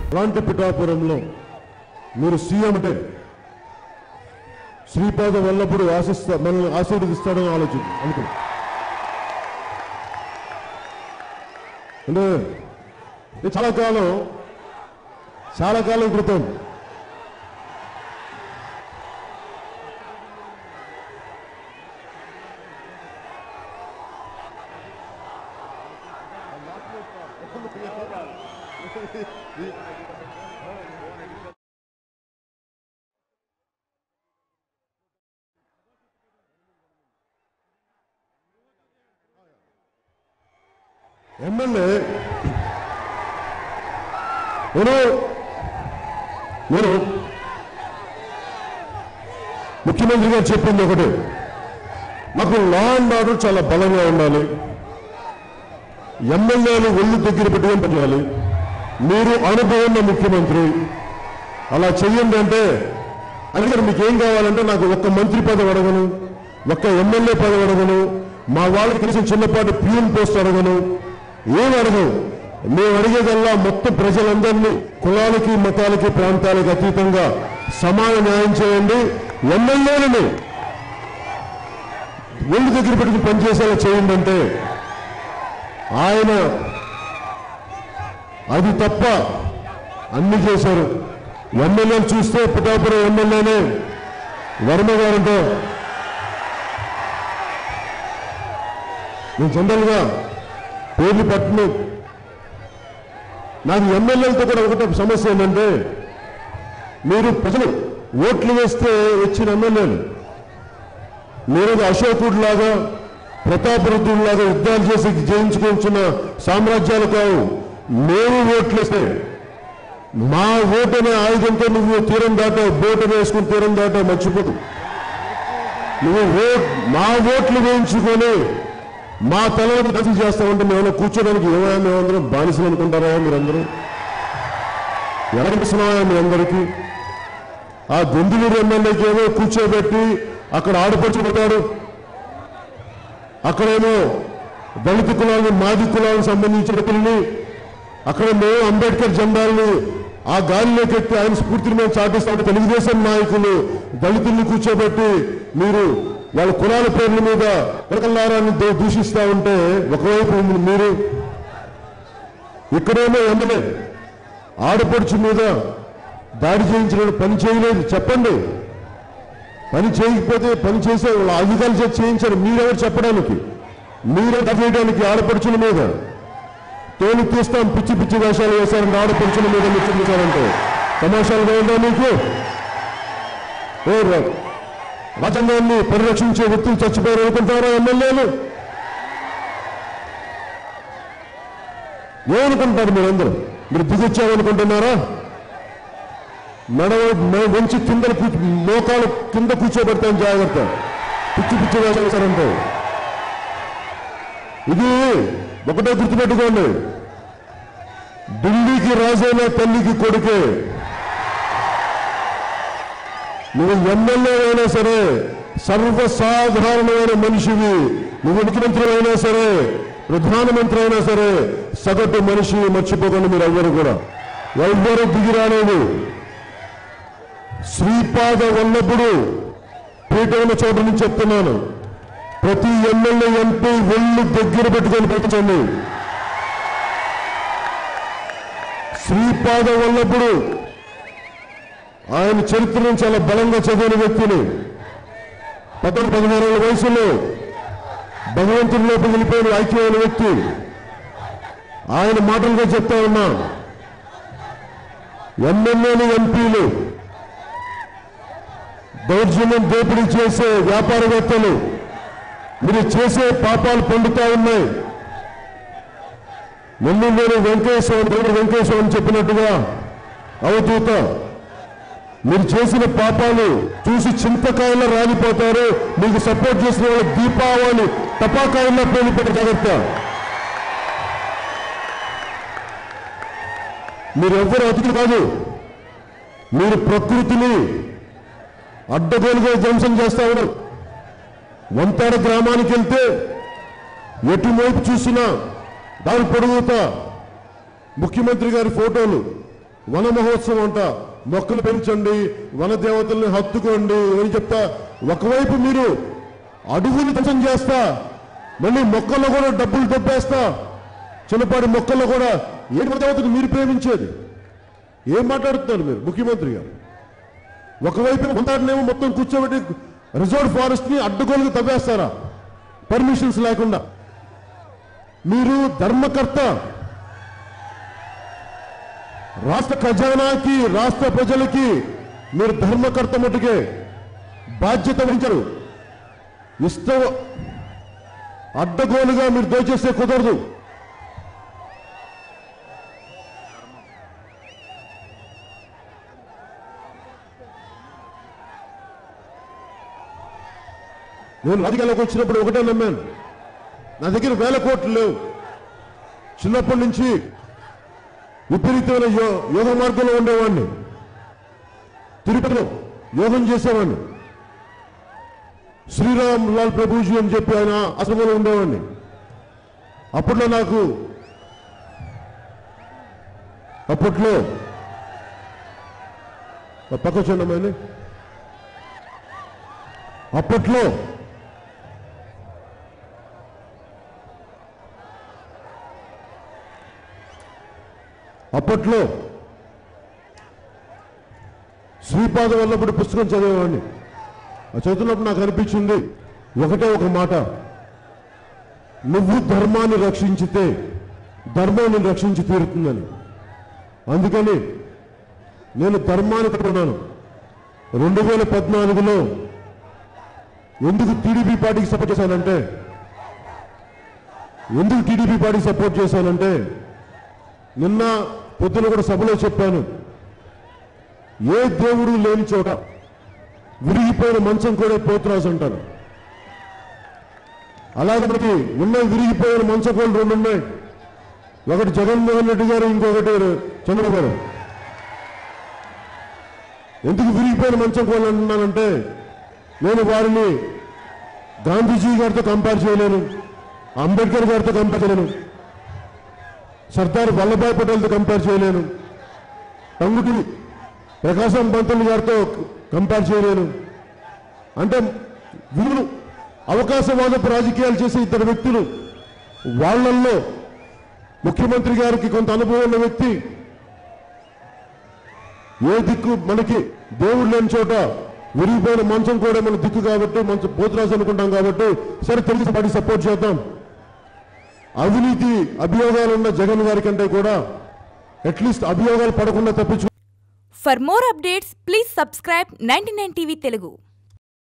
అలాంటి పిఠాపురంలో మీరు సీఎం అంటే శ్రీపాద వల్లప్పుడు ఆశిస్తా మనల్ని ఆశీర్వదిస్తాడని ఆలోచన అనుకో అంటే ఇది చాలా కాలం చాలా కాలం క్రితం ఎమ్మెల్యే నేను నేను ముఖ్యమంత్రి గారు చెప్పింది ఒకటి మాకు లా అండ్ ఆర్డర్ చాలా బలంగా ఉండాలి ఎమ్మెల్యేలు ఒళ్ళు దగ్గర పెట్టుకొని పనిచేయాలి మీరు అనుభవం ఉన్న ముఖ్యమంత్రి అలా చెయ్యండి అంటే అందుకని మీకు ఏం కావాలంటే నాకు ఒక్క మంత్రి పదవి అడగను ఒక్క ఎమ్మెల్యే పదవి అడగను మా వాళ్ళకి తెలిసిన చిన్నపాటి పిఎం పోస్ట్ అడగను ఏం అడగవు మేము అడిగేదల్లా మొత్తం ప్రజలందరినీ కులాలకి మతాలకి ప్రాంతాలకు అతీతంగా సమాన న్యాయం చేయండి ఎమ్మెల్యేలని ఒళ్ళు దగ్గర పెట్టుకుని పనిచేసేలా చేయండి అంటే ఆయన అది తప్ప అన్ని చేశారు ఎమ్మెల్యేలు చూస్తే పిఠాపురం ఎమ్మెల్యేనే వర్మ గారంటే నేను జనరల్గా పేర్లు పట్టును నాకు ఎమ్మెల్యేలతో కూడా ఒకటే సమస్య ఏంటంటే మీరు ప్రజలు ఓట్లు వేస్తే వచ్చిన ఎమ్మెల్యేలు మీరు అశోకుడు లాగా ప్రతాపరుద్రుడు లాగా యుద్ధాలు చేసి జయించుకుంటున్న సామ్రాజ్యాలు కావు మేము ఓట్లేస్తే మా ఓటు అనే ఆయుధంతో నువ్వు తీరం దాటావు బోటు వేసుకుని తీరం దాటావు మర్చిపోదు నువ్వు ఓట్ మా ఓట్లు వేయించుకొని మా తలను దశ చేస్తామంటే మేము కూర్చోడానికి ఏమైనా మేమందరం బానిసలు అనుకుంటారా మీరందరూ ఎలాగనిపిస్తున్నాయా మీ అందరికీ ఆ దొందులూరు ఎమ్మెల్యేకి ఏమో కూర్చోబెట్టి అక్కడ ఆడపడుచుకుంటాడు అక్కడేమో దళిత కులాలను మాది కులాలకు సంబంధించిన వ్యక్తుల్ని అక్కడ మేము అంబేద్కర్ జెండాల్ని ఆ గాలిలోకి ఎత్తి ఆయన స్ఫూర్తిని మేము చాటిస్తాం తెలుగుదేశం నాయకులు దళితుల్ని కూర్చోబెట్టి మీరు వాళ్ళ కులాల పేర్ల మీద ఎరకల్లారాన్ని దూ- దూషిస్తా ఉంటే ఒకవైపు మీరు ఇక్కడేమో ఎమ్మెల్యే ఆడపడుచు మీద దాడి చేయించిన పని చేయలేదు చెప్పండి పని చేయకపోతే పని చేసే వాళ్ళ అధికారులు చేసి చేయించారు మీరెవరు చెప్పడానికి మీరే చేయడానికి ఆడపడుచుల మీద తోలు తీస్తాం పిచ్చి పిచ్చి వేషాలు వేశారంటే ఆడపడుచుల మీద ముచ్చరించారంటే తమాషాలు ఉందా మీకు ఏ రా- రాజ్యాంగాన్ని పరిరక్షించే వ్యక్తులు చచ్చిపోయారు అనుకుంటారా ఎమ్మెల్యేలు ఏమనుకుంటారు మీరందరూ మీరు దిగొచ్చామనుకుంటున్నారా నడవ మ- వంచి కింద కూర్చో- మోకాలు కింద కూర్చోబెడతాం జాగ్రత్త పిచ్చి పిచ్చి వేసారంటే ఇది ఒకటే గుర్తుపెట్టుకోండి ఢిల్లీకి రాజైన తల్లికి కొడుకే నువ్వు ఎమ్మెల్యే అయినా సరే సర్వసాధారణమైన మనిషివి నువ్వు ముఖ్యమంత్రి అయినా సరే ప్రధానమంత్రి అయినా సరే సగటు మనిషి మర్చిపోకండి మీరు ఎవ్వరు కూడా ఎవ్వరు దిగి రాలేదు శ్రీపాద వల్లభుడు పీట ఉన్న చోట నుంచి చెప్తున్నాను ప్రతి ఎమ్మెల్యే ఎంపీ ఒళ్ళు దగ్గర పెట్టుకొని పెట్టండి శ్రీపాద వల్లభుడు ఆయన చరిత్రను చాలా బలంగా చదివిన వ్యక్తిని పదకొండు పదిహేను ఏళ్ళ వయసులో భగవంతుడిలో వెళ్ళిపోయిన ఐక్యమైన వ్యక్తి ఆయన మాటలుగా చెప్తా ఉన్నా ఎమ్మెల్యేలు ఎంపీలు దౌర్జన్యం దోపిడీ చేసే వ్యాపారవేత్తలు మీరు చేసే పాపాలు పండుతా ఉన్నాయి నెల్లూరులోని వెంకటేశ్వర దేవుడు వెంకటేశ్వరం చెప్పినట్టుగా అవధూత మీరు చేసిన పాపాలు చూసి చింతకాయల్లో రాలిపోతారు మీకు సపోర్ట్ చేసిన వాళ్ళు దీపావళి టపాకాయల్లో పేలిపెట్టే జాగ్రత్త మీరు ఎవ్వరు అతిథి కాదు మీరు ప్రకృతిని అడ్డగోలుగా ధ్వంసం చేస్తా ఉన్నారు వంతాడ గ్రామానికి వెళ్తే ఎటువైపు చూసినా దాని పొడుగుతా ముఖ్యమంత్రి గారి ఫోటోలు వన మహోత్సవం అంట మొక్కలు పెంచండి వన దేవతల్ని హత్తుకోండి అని చెప్తా ఒకవైపు మీరు అడుగుని ధ్వంసం చేస్తా మళ్ళీ మొక్కల్లో కూడా డబ్బులు దొబ్బేస్తా చిన్నపాటి మొక్కల్లో కూడా ఏ దేవతను మీరు ప్రేమించేది ఏం మాట్లాడుతున్నారు మీరు ముఖ్యమంత్రి గారు ఒకవైపు ఉంటాడనేమో మొత్తం కూర్చోబెట్టి రిజర్వ్ ఫారెస్ట్ ని అడ్డుగోలుగా తవ్వేస్తారా పర్మిషన్స్ లేకుండా మీరు ధర్మకర్త రాష్ట్ర ఖజానాకి రాష్ట్ర ప్రజలకి మీరు ధర్మకర్త మటుకే బాధ్యత వహించరు ఇష్ట అడ్డగోలుగా మీరు దోచేస్తే కుదరదు నేను రాజకీయాల్లోకి వచ్చినప్పుడు ఒకటే నమ్మాను నా దగ్గర వేల కోట్లు లేవు చిన్నప్పటి నుంచి విపరీతమైన యో యోగ మార్గంలో ఉండేవాడిని తిరుపతిలో యోగం చేసేవాడిని శ్రీరామ్ లాల్ ప్రభుజీ అని చెప్పి ఆయన ఆశ్రమంలో ఉండేవాడిని అప్పట్లో నాకు అప్పట్లో ఆ పక్క చూడమని అప్పట్లో అప్పట్లో శ్రీపాద వల్లప్పుడు పుస్తకం చదివేవాడిని ఆ చదువుతున్నప్పుడు నాకు అనిపించింది ఒకటే ఒక మాట నువ్వు ధర్మాన్ని రక్షించితే ధర్మాన్ని రక్షించి తీరుతుందని అందుకని నేను ధర్మాన్ని పట్టుకున్నాను రెండు వేల పద్నాలుగులో ఎందుకు టీడీపీ పార్టీకి సపోర్ట్ చేశానంటే ఎందుకు టీడీపీ పార్టీకి సపోర్ట్ చేశానంటే నిన్న పొద్దున కూడా సభలో చెప్పాను ఏ దేవుడు లేని చోట విరిగిపోయిన మంచం కూడా పోతురాజు అంటారు అలాగే మనకి ఉన్న విరిగిపోయిన మంచం కూడా రెండు ఉన్నాయి ఒకటి జగన్మోహన్ రెడ్డి గారు ఇంకొకటి చంద్రబాబు గారు ఎందుకు విరిగిపోయిన మంచం కోళ్ళు అంటున్నానంటే నేను వారిని గాంధీజీ గారితో కంపేర్ చేయలేను అంబేద్కర్ గారితో కంపేర్ చేయలేను సర్దార్ వల్లభాయ్ పటేల్తో కంపేర్ చేయలేను టంగుటి ప్రకాశం పంతులు గారితో కంపేర్ చేయలేను అంటే వీళ్ళు అవకాశవాదపు రాజకీయాలు చేసే ఇద్దరు వ్యక్తులు వాళ్ళల్లో ముఖ్యమంత్రి గారికి కొంత అనుభవం ఉన్న వ్యక్తి ఏ దిక్కు మనకి దేవుడు లేని చోట విరిగిపోయిన మంచం కూడా మన దిక్కు కాబట్టి మంచం పోతురాజు అనుకుంటాం కాబట్టి సరే తెలుగు పార్టీ సపోర్ట్ చేద్దాం అవినీతి అభియోగాలు ఉన్న జగన్ గారి కంటే కూడా అట్లీస్ట్ అభియోగాలు పడకుండా తప్పించు For more updates, please subscribe 99 TV Telugu.